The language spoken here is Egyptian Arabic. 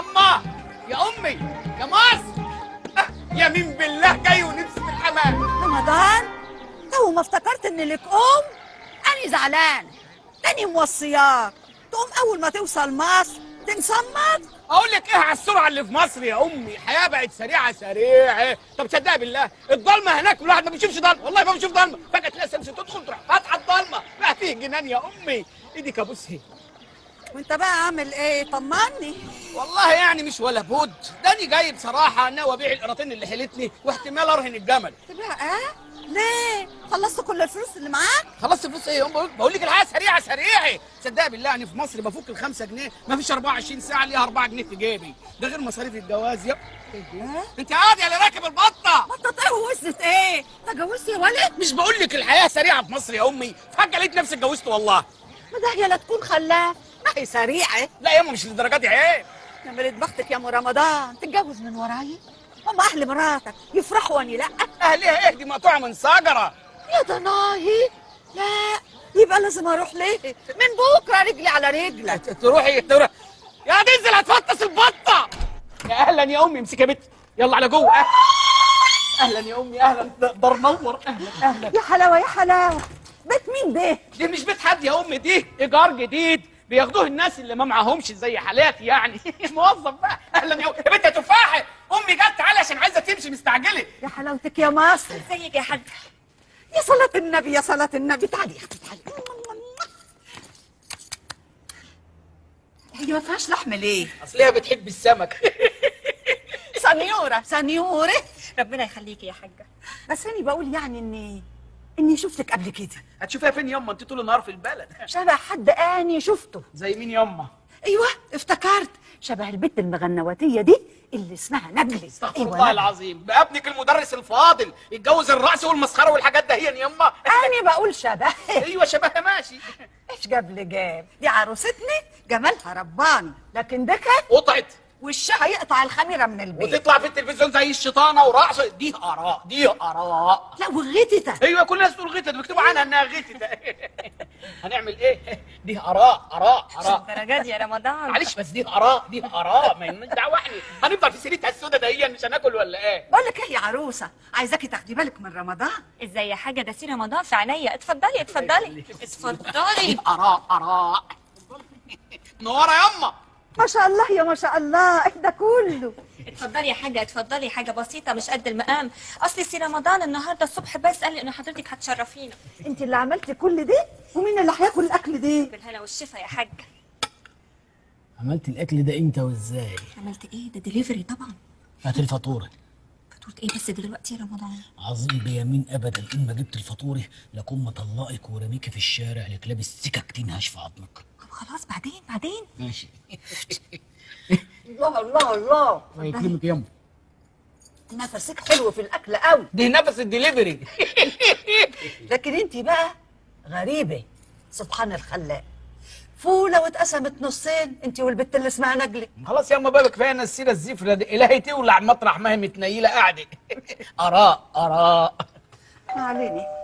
يما يا امي يا مصر أه، يمين بالله جاي ونفسي في الحمام رمضان تو ما افتكرت ان لك ام انا زعلان تاني موصياك تقوم اول ما توصل مصر تنصمت اقول لك ايه على السرعه اللي في مصر يا امي الحياه بقت سريعه سريعه طب تصدق بالله الضلمه هناك الواحد ما بيشوفش ضلمه والله ما بيشوف ضلمه فجاه تلاقي الشمس تدخل تروح فاتحه الضلمه بقى فيه جنان يا امي ايدي كابوس هي وانت بقى عامل ايه طمني والله يعني مش ولا بد داني جاي بصراحه ناوي ابيع القراطين اللي حيلتني واحتمال ارهن الجمل تبقى اه ليه خلصت كل الفلوس اللي معاك خلصت فلوس ايه يا ام بقول- بقول لك الحياه سريعه سريعه صدق بالله يعني في مصر بفك الخمسة جنيه ما فيش 24 ساعه ليها 4 جنيه في جيبي ده غير مصاريف الجواز يا ايه انت قاعد اللي راكب البطه ما انت اتجوزت ايه تجوزت يا ولد مش بقول لك الحياه سريعه في مصر يا امي فجاه لقيت نفسي اتجوزت والله ما ده هي لا تكون خلاف ما هي سريعه لا يا امي مش للدرجه دي عيب يا مريت بختك يا ام رمضان تتجوز من وراي هم اهل مراتك يفرحوا واني لا اهليها ايه دي مقطوعه من شجره يا ضناهي لا يبقى لازم اروح ليه من بكره رجلي على رجلك تروحي تروح يا تنزل هتفطس البطه يا اهلا يا امي امسكي يا بت يلا على جوه أهلا. اهلا يا امي اهلا دار نور اهلا اهلا يا حلاوه يا حلاوه بيت مين ده دي مش بيت حد يا امي دي ايجار جديد بياخدوه الناس اللي ما معاهمش زي حالاتي يعني موظف بقى اهلا يا يا بنت يا تفاحه امي جت تعالى عشان عايزه تمشي مستعجله يا حلاوتك يا مصر ازيك يا حاج يا صلاة النبي يا صلاة النبي تعالي يا اختي تعالي هي ما فيهاش لحم ليه؟ اصلها بتحب السمك سنيورة سنيورة ربنا يخليكي يا حاجه بس أنا بقول يعني إني إني شفتك قبل كده هتشوفيها فين يما انت طول النهار في البلد شبه حد أني شفته زي مين يما أيوه افتكرت شبه البت المغنواتية دي اللي اسمها نجلة استغفر الله العظيم بقى ابنك المدرس الفاضل يتجوز الرأس والمسخره والحاجات ده هي يما أنا بقول شبه ايوه شبهها ماشي إيش جاب لي جاب دي عروستني جمالها رباني لكن ده كان قطعت وشها يقطع الخميرة من البيت وتطلع في التلفزيون زي الشيطانه ورقص دي اراء دي اراء لا وغيتتها ايوه كل الناس تقول غتت مكتوب عنها انها غتت هنعمل ايه دي اراء اراء اراء الدرجات يا رمضان معلش بس دي اراء دي اراء ما لناش دعوه احنا هنفضل في سيرتها السودة دهيا مش هناكل ولا ايه بقول لك ايه يا عروسه عايزاكي تاخدي بالك من رمضان ازاي يا حاجه ده سي رمضان في عينيا اتفضلي اتفضلي اتفضلي دي اراء اراء منوره يما ما شاء الله يا ما شاء الله ايه ده كله اتفضلي يا حاجه اتفضلي حاجه بسيطه مش قد المقام اصل سي رمضان النهارده الصبح بس قال لي ان حضرتك هتشرفينا انت اللي عملتي كل ده ومين اللي هياكل الاكل ده بالهنا والشفا يا حاجه عملت الاكل ده امتى وازاي عملت ايه ده دليفري طبعا هات الفاتوره فاتوره ايه بس دلوقتي يا رمضان عظيم بيمين ابدا ان ما جبت الفاتوره لكون مطلقك ورميكي في الشارع لك لابس سكك تنهش في عظمك طب خلاص بعدين بعدين ماشي الله الله الله الله يكرمك يما نفسك حلو في الاكل قوي دي نفس الدليفري لكن انت بقى غريبه سبحان الخلاق فوله واتقسمت نصين انت والبت اللي اسمها نجله خلاص يا اما بقى كفايه انا السيره الزفره دي الهي تولع مطرح ما هي متنيله قاعده اراء اراء ما عليني